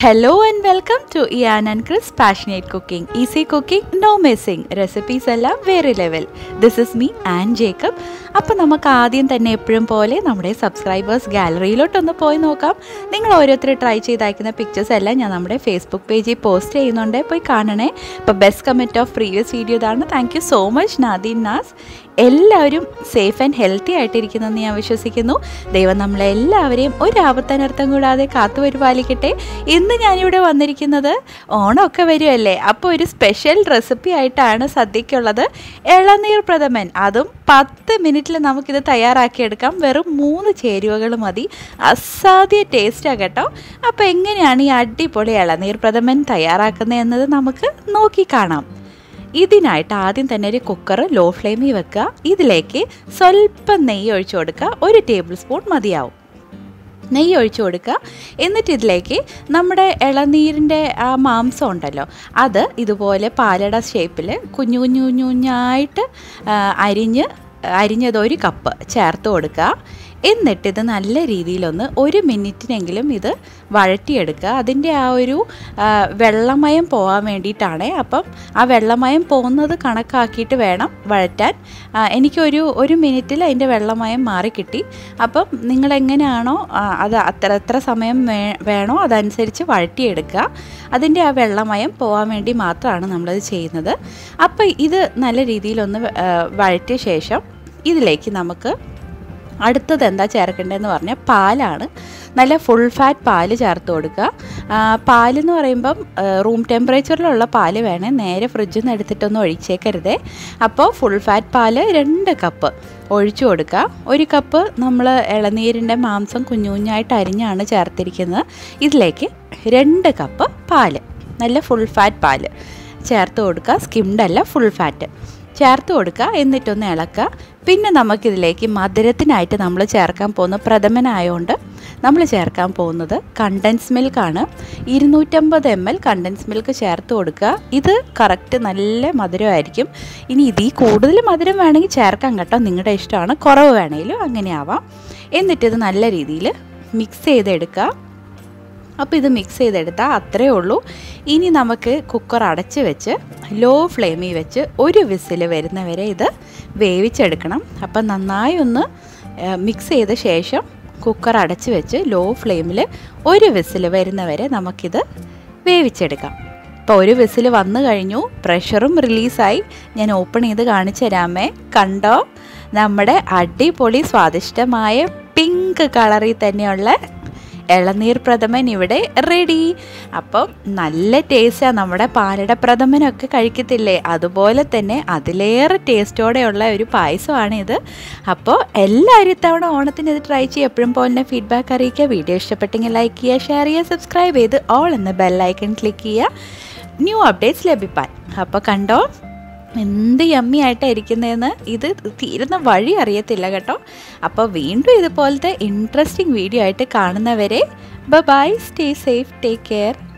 hello and welcome to Ian and Chris passionate cooking easy cooking no missing recipes എല്ലാം വേറെ level this is me and Jacob അപ്പോൾ നമുക്ക് ആദ്യം തന്നെ എപ്പോഴും പോലെ നമ്മുടെ സബ്സ്ക്രൈബേഴ്സ് ഗാലറിയിലോട്ടൊന്ന് പോയി നോക്കാം നിങ്ങൾ ഓരോരുത്തർ ട്രൈ ചെയ്ത് അയക്കുന്ന പിക്ചേഴ്സ് എല്ലാം ഞാൻ നമ്മുടെ ഫേസ്ബുക്ക് പേജിൽ പോസ്റ്റ് ചെയ്യുന്നുണ്ട് പോയി കാണണേ ഇപ്പോൾ best comment of previous video ഇതാണ് thank you so much Nadeen Naz എല്ലാവരും സേഫ് ആൻഡ് ഹെൽത്തി ആയിട്ടിരിക്കുന്നെന്ന് ഞാൻ വിശ്വസിക്കുന്നു ദൈവം നമ്മളെ എല്ലാവരെയും ഒരു ആപത്തനർത്ഥം കൂടാതെ കാത്തു പരിപാലിക്കട്ടെ ഇന്ന് ഞാനിവിടെ വന്നിരിക്കുന്നത് ഓണമൊക്കെ വരുമല്ലേ അപ്പോൾ ഒരു സ്പെഷ്യൽ റെസിപ്പി ആയിട്ടാണ് സദ്യക്കുള്ളത് ഇളനീർ പ്രഥമൻ അതും പത്ത് മിനിറ്റിൽ നമുക്കിത് തയ്യാറാക്കിയെടുക്കാം വെറും മൂന്ന് ചേരുവകൾ മതി അസാധ്യ ടേസ്റ്റാണ് കേട്ടോ അപ്പോൾ എങ്ങനെയാണ് ഈ അടിപൊളി ഇളനീർ പ്രഥമൻ തയ്യാറാക്കുന്നത് എന്നത് നമുക്ക് നോക്കി കാണാം ഇതിനായിട്ട് ആദ്യം തന്നെ ഒരു കുക്കർ ലോ ഫ്ലെയിമിൽ വെക്കുക ഇതിലേക്ക് സ്വല്പം നെയ്യ് ഒഴിച്ചു കൊടുക്കുക ഒരു ടേബിൾ സ്പൂൺ മതിയാവും നെയ്യ് ഒഴിച്ചു കൊടുക്കുക എന്നിട്ട് ഇതിലേക്ക് നമ്മുടെ ഇളനീരിൻ്റെ ആ മാംസം ഉണ്ടല്ലോ അത് ഇതുപോലെ പാലട ഷേപ്പിൽ കുഞ്ഞു കുഞ്ഞു കുഞ്ഞു കുഞ്ഞായിട്ട് ആ, അരിഞ്ഞ് അരിഞ്ഞത് ഒരു കപ്പ് ചേർത്ത് കൊടുക്കുക എന്നിട്ട് ഇത് നല്ല രീതിയിലൊന്ന് ഒരു മിനിറ്റിനെങ്കിലും ഇത് വഴറ്റിയെടുക്കുക അതിൻ്റെ ആ ഒരു ആ, വെള്ളമയം പോകാൻ വേണ്ടിയിട്ടാണ് അപ്പം ആ വെള്ളമയം പോകുന്നത് കണക്കാക്കിയിട്ട് വേണം വഴറ്റാൻ ആ, എനിക്കൊരു ഒരു മിനിറ്റിൽ അതിൻ്റെ വെള്ളമയം മാറിക്കിട്ടി അപ്പം നിങ്ങൾ എങ്ങനെയാണോ ആ, അത് അത്ര എത്ര സമയം വേ- വേണോ അതനുസരിച്ച് വഴറ്റിയെടുക്കുക അതിൻ്റെ ആ വെള്ളമയം പോകാൻ വേണ്ടി മാത്രമാണ് നമ്മളത് ചെയ്യുന്നത് അപ്പോൾ ഇത് നല്ല രീതിയിലൊന്ന് വ- ആ, വഴറ്റിയ ശേഷം ഇതിലേക്ക് നമുക്ക് അടുത്തത് എന്താ ചേർക്കേണ്ടതെന്ന് പറഞ്ഞാൽ പാലാണ് നല്ല ഫുൾ ഫാറ്റ് പാല് ചേർത്ത് കൊടുക്കുക ആ, പാലെന്ന് പറയുമ്പം ആ, റൂം ടെമ്പറേച്ചറിലുള്ള പാല് വേണേ നേരെ ഫ്രിഡ്ജിൽ നിന്ന് എടുത്തിട്ടൊന്നും ഒഴിച്ചേക്കരുതേ അപ്പോൾ ഫുൾ ഫാറ്റ് പാല് രണ്ട് കപ്പ് ഒഴിച്ചു കൊടുക്കുക ഒരു കപ്പ് നമ്മൾ ഇളനീരിൻ്റെ മാംസം കുഞ്ഞു കുഞ്ഞായിട്ട് അരിഞ്ഞാണ് ചേർത്തിരിക്കുന്നത് ഇതിലേക്ക് രണ്ട് കപ്പ് പാല് നല്ല ഫുൾ ഫാറ്റ് പാല് ചേർത്ത് കൊടുക്കുക സ്കിംഡ് അല്ല ഫുൾ ഫാറ്റ് ചേർത്ത് കൊടുക്കുക എന്നിട്ടൊന്ന് ഇളക്കുക പിന്നെ നമുക്കിതിലേക്ക് മധുരത്തിനായിട്ട് നമ്മൾ ചേർക്കാൻ പോകുന്ന പ്രഥമനായതുകൊണ്ട് നമ്മൾ ചേർക്കാൻ പോകുന്നത് കണ്ടൻസ് മിൽക്കാണ് ഇരുന്നൂറ്റമ്പത് എം എൽ കണ്ടൻസ് മിൽക്ക് ചേർത്ത് കൊടുക്കുക ഇത് കറക്റ്റ് നല്ല മധുരമായിരിക്കും ഇനി ഇതിൽ കൂടുതൽ മധുരം വേണമെങ്കിൽ ചേർക്കാം കേട്ടോ നിങ്ങളുടെ ഇഷ്ടമാണ് കുറവ് വേണമെങ്കിലും അങ്ങനെ ആവാം എന്നിട്ടിത് നല്ല രീതിയിൽ മിക്സ് ചെയ്തെടുക്കുക അപ്പോൾ ഇത് മിക്സ് ചെയ്തെടുത്താൽ അത്രയേ ഉള്ളൂ ഇനി നമുക്ക് കുക്കർ അടച്ച് വെച്ച് ലോ ഫ്ലെയിമിൽ വെച്ച് ഒരു വിസിൽ വരുന്നവരെ ഇത് വേവിച്ചെടുക്കണം അപ്പം നന്നായി ഒന്ന് മിക്സ് ചെയ്ത ശേഷം കുക്കർ അടച്ച് വെച്ച് ലോ ഫ്ലെയിമിൽ ഒരു വിസിൽ വരുന്നവരെ നമുക്കിത് വേവിച്ചെടുക്കാം ഇപ്പോൾ ഒരു വിസിൽ വന്നു കഴിഞ്ഞു പ്രഷറും റിലീസായി ഞാൻ ഓപ്പൺ ചെയ്ത് കാണിച്ചു തരാമേ കണ്ടോ നമ്മുടെ അടിപൊളി സ്വാദിഷ്ടമായ പിങ്ക് കളറിൽ തന്നെയുള്ള ഇളനീർ പ്രഥമൻ ഇവിടെ റെഡി അപ്പം നല്ല ടേസ്റ്റാണ് നമ്മുടെ പാലട പ്രഥമനൊക്കെ കഴിക്കത്തില്ലേ അതുപോലെ തന്നെ അതിലേറെ ടേസ്റ്റോടെയുള്ള ഒരു പായസമാണ് ഇത് അപ്പോൾ എല്ലാവരും ഇത്തവണ ഓണത്തിന് ഇത് ട്രൈ ചെയ്യുക എപ്പോഴും പോലെ ഫീഡ്ബാക്ക് അറിയിക്കുക വീഡിയോ ഇഷ്ടപ്പെട്ടെങ്കിൽ ലൈക്ക് ചെയ്യുക ഷെയർ ചെയ്യുക സബ്സ്ക്രൈബ് ചെയ്ത് ഓൾ എന്ന ബെല്ലൈക്കൺ ക്ലിക്ക് ചെയ്യുക ന്യൂ അപ്ഡേറ്റ്സ് ലഭിപ്പാൻ അപ്പോൾ കണ്ടോ എന്ത് യമ്മി ആയിട്ടാണ് ഇരിക്കുന്നതെന്ന് ഇത് തീരുന്ന വഴി അറിയത്തില്ല കേട്ടോ അപ്പോൾ വീണ്ടും ഇതുപോലത്തെ ഇൻട്രസ്റ്റിംഗ് വീഡിയോ ആയിട്ട് കാണുന്നവരെ bye stay safe take care